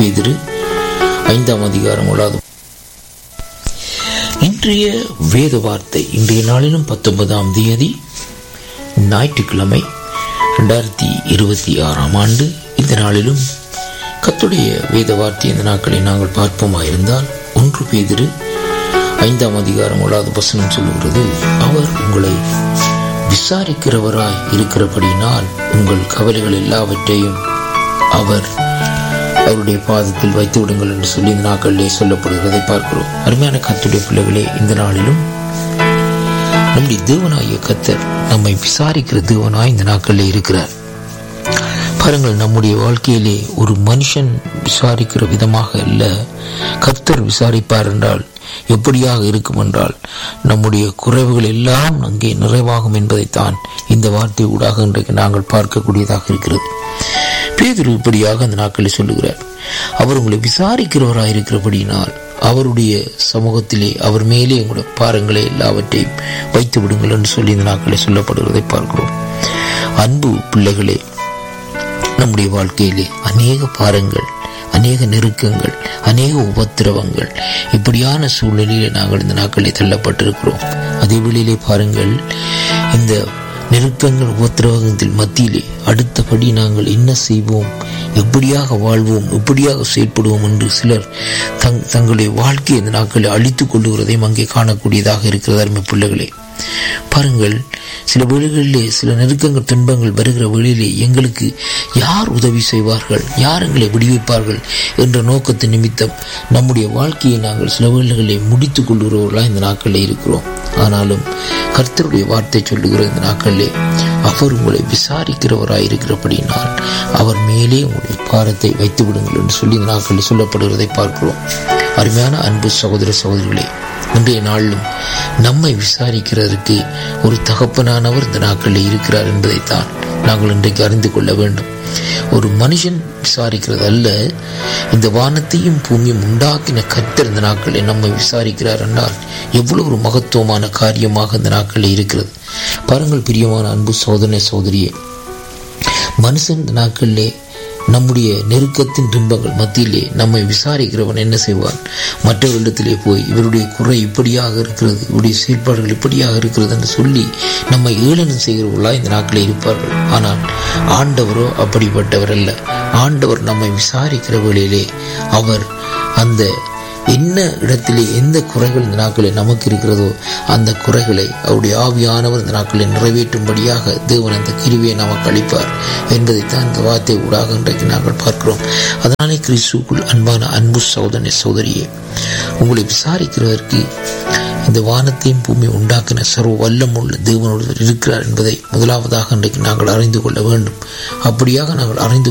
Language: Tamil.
பேதிரு ஐந்தாம் அதிகாரம் உள்ளாது இன்றைய வேத வார்த்தை இன்றைய நாளிலும் பத்தொன்பதாம் தேதி ஞாயிற்றுக்கிழமை ரெண்டாயிரத்தி இருபத்தி ஆறாம் ஆண்டு இந்த நாளிலும் கத்துடைய வேத வார்த்தை இந்த நாட்களை நாங்கள் பார்ப்போமாயிருந்தால் ஒன்று பேதிரு ஐந்தாம் அதிகாரம் உள்ளாத வசனம் சொல்லுகிறது அவர் உங்களை விசாரிக்கிறவராய் இருக்கிறபடினால் உங்கள் கவலைகள் எல்லாவற்றையும் அவர் அவருடைய பாதத்தில் வைத்து விடுங்கள் என்று சொல்லி இந்த நாட்களிலே சொல்லப்படுகிறதை பார்க்கிறோம் அருமையான கத்துடைய பிள்ளைகளே இந்த நாளிலும் நம்முடைய தேவனாகிய கத்தர் நம்மை விசாரிக்கிற தேவனாய் இந்த நாட்களிலே இருக்கிறார் பாருங்கள் நம்முடைய வாழ்க்கையிலே ஒரு மனுஷன் விசாரிக்கிற விதமாக அல்ல கர்த்தர் விசாரிப்பார் என்றால் எப்படியாக இருக்கும் என்றால் நம்முடைய குறைவுகள் எல்லாம் அங்கே நிறைவாகும் என்பதைத்தான் இந்த வார்த்தை ஊடாக இன்றைக்கு நாங்கள் பார்க்கக்கூடியதாக இருக்கிறது பேதுரு இப்படியாக அந்த நாட்களில் சொல்லுகிறார் அவர் உங்களை விசாரிக்கிறவராக இருக்கிறபடியினால் அவருடைய சமூகத்திலே அவர் மேலே உங்களுடைய பாரங்களை எல்லாவற்றையும் வைத்து விடுங்கள் என்று சொல்லி இந்த நாட்களில் சொல்லப்படுவதை பார்க்கிறோம் அன்பு பிள்ளைகளே நம்முடைய வாழ்க்கையிலே அநேக பாரங்கள் அநேக நெருக்கங்கள் அநேக உபத்திரவங்கள் இப்படியான சூழ்நிலையிலே நாங்கள் இந்த நாட்களில் தள்ளப்பட்டிருக்கிறோம் அதே வேளையிலே பாருங்கள் இந்த நெருக்கங்கள் உபத்திரவங்கள் மத்தியிலே அடுத்தபடி நாங்கள் என்ன செய்வோம் எப்படியாக வாழ்வோம் எப்படியாக செயல்படுவோம் என்று சிலர் தங் தங்களுடைய வாழ்க்கையை இந்த நாட்களில் அழித்துக் கொள்ளுகிறதையும் அங்கே காணக்கூடியதாக இருக்கிறது அருமை பிள்ளைகளே பாருங்கள் சில வேளைகளிலே சில நெருக்கங்கள் துன்பங்கள் வருகிற வேளையிலே எங்களுக்கு யார் உதவி செய்வார்கள் யார் எங்களை விடுவிப்பார்கள் என்ற நோக்கத்தின் நிமித்தம் நம்முடைய வாழ்க்கையை நாங்கள் சில வேளைகளிலே முடித்துக் கொள்கிறவர்களாக இந்த நாட்களில் இருக்கிறோம் ஆனாலும் கர்த்தருடைய வார்த்தை சொல்லுகிற இந்த நாட்களிலே அவர் உங்களை விசாரிக்கிறவராய் இருக்கிறபடினால் அவர் மேலே உங்களுடைய பாரத்தை வைத்து விடுங்கள் என்று சொல்லி இந்த நாட்களில் சொல்லப்படுகிறதை பார்க்கிறோம் அருமையான அன்பு சகோதர சகோதரிகளே இன்றைய நாளிலும் நம்மை விசாரிக்கிறதற்கு ஒரு தகப்பனானவர் இந்த நாட்களில் இருக்கிறார் என்பதைத்தான் நாங்கள் இன்றைக்கு அறிந்து கொள்ள வேண்டும் ஒரு மனுஷன் விசாரிக்கிறது அல்ல இந்த வானத்தையும் பூமியும் உண்டாக்கின கத்தர் இந்த நாட்களில் நம்மை விசாரிக்கிறார் என்றால் எவ்வளவு ஒரு மகத்துவமான காரியமாக இந்த நாட்களில் இருக்கிறது பாருங்கள் பிரியமான அன்பு சோதனை சோதரியே மனுஷன் இந்த நாட்களிலே நம்முடைய நெருக்கத்தின் துன்பங்கள் மத்தியிலே நம்மை விசாரிக்கிறவன் என்ன செய்வான் மற்றவர்களிடத்திலே போய் இவருடைய குறை இப்படியாக இருக்கிறது இவருடைய செயல்பாடுகள் இப்படியாக இருக்கிறது என்று சொல்லி நம்மை ஏளனம் செய்கிறவர்களா இந்த நாட்களில் இருப்பார்கள் ஆனால் ஆண்டவரோ அப்படிப்பட்டவர் அல்ல ஆண்டவர் நம்மை விசாரிக்கிற வேளையிலே அவர் அந்த என்ன இடத்திலே எந்த குறைகள் இந்த நாட்களில் நமக்கு இருக்கிறதோ அந்த குறைகளை அவருடைய ஆவியானவர் இந்த நாட்களில் நிறைவேற்றும்படியாக தேவன் அந்த கிருவியை நமக்கு அளிப்பார் என்பதைத்தான் இந்த வார்த்தை ஊடாக இன்றைக்கு நாங்கள் பார்க்கிறோம் அதனாலே கிறிஸ்துக்குள் அன்பான அன்பு சோதனை சோதரியே உங்களை விசாரிக்கிறதற்கு இந்த வானத்தையும் பூமி உண்டாக்கின சர்வ வல்லமுள்ள தேவனோடு இருக்கிறார் என்பதை முதலாவதாக இன்றைக்கு நாங்கள் அறிந்து கொள்ள வேண்டும் அப்படியாக நாங்கள் அறிந்து